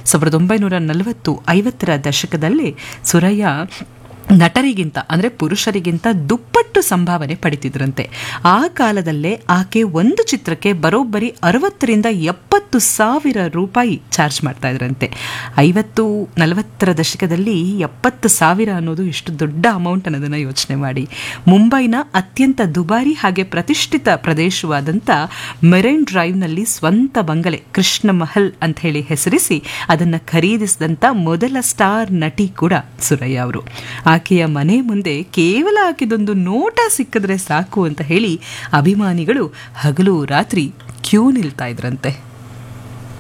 ಸಾವಿರದ ಒಂಬೈನೂರ ನಲವತ್ತು ಐವತ್ತರ ದಶಕದಲ್ಲಿ ಸುರಯ್ಯ ನಟರಿಗಿಂತ ಅಂದರೆ ಪುರುಷರಿಗಿಂತ ದುಪ್ಪಟ್ಟು ಸಂಭಾವನೆ ಪಡಿತಿದ್ರಂತೆ ಆ ಕಾಲದಲ್ಲೇ ಆಕೆ ಒಂದು ಚಿತ್ರಕ್ಕೆ ಬರೋಬ್ಬರಿ ಅರವತ್ತರಿಂದ ಎಪ್ಪತ್ತು ಸಾವಿರ ರೂಪಾಯಿ ಚಾರ್ಜ್ ಮಾಡ್ತಾ ಇದ್ರಂತೆ ಐವತ್ತು ನಲವತ್ತರ ದಶಕದಲ್ಲಿ ಎಪ್ಪತ್ತು ಸಾವಿರ ಅನ್ನೋದು ಎಷ್ಟು ದೊಡ್ಡ ಅಮೌಂಟ್ ಅನ್ನೋದನ್ನು ಯೋಚನೆ ಮಾಡಿ ಮುಂಬೈನ ಅತ್ಯಂತ ದುಬಾರಿ ಹಾಗೆ ಪ್ರತಿಷ್ಠಿತ ಪ್ರದೇಶವಾದಂಥ ಮೆರೈನ್ ಡ್ರೈವ್ನಲ್ಲಿ ಸ್ವಂತ ಬಂಗಲೆ ಕೃಷ್ಣ ಮಹಲ್ ಅಂತ ಹೇಳಿ ಹೆಸರಿಸಿ ಅದನ್ನು ಖರೀದಿಸಿದಂಥ ಮೊದಲ ಸ್ಟಾರ್ ನಟಿ ಕೂಡ ಸುರಯ್ಯ ಅವರು ಆಕೆಯ ಮನೆ ಮುಂದೆ ಕೇವಲ ಆಕೆದೊಂದು ನೋಟ ಸಿಕ್ಕಿದ್ರೆ ಸಾಕು ಅಂತ ಹೇಳಿ ಅಭಿಮಾನಿಗಳು ಹಗಲು ರಾತ್ರಿ ಕ್ಯೂ ನಿಲ್ತಾ ಇದ್ರಂತೆ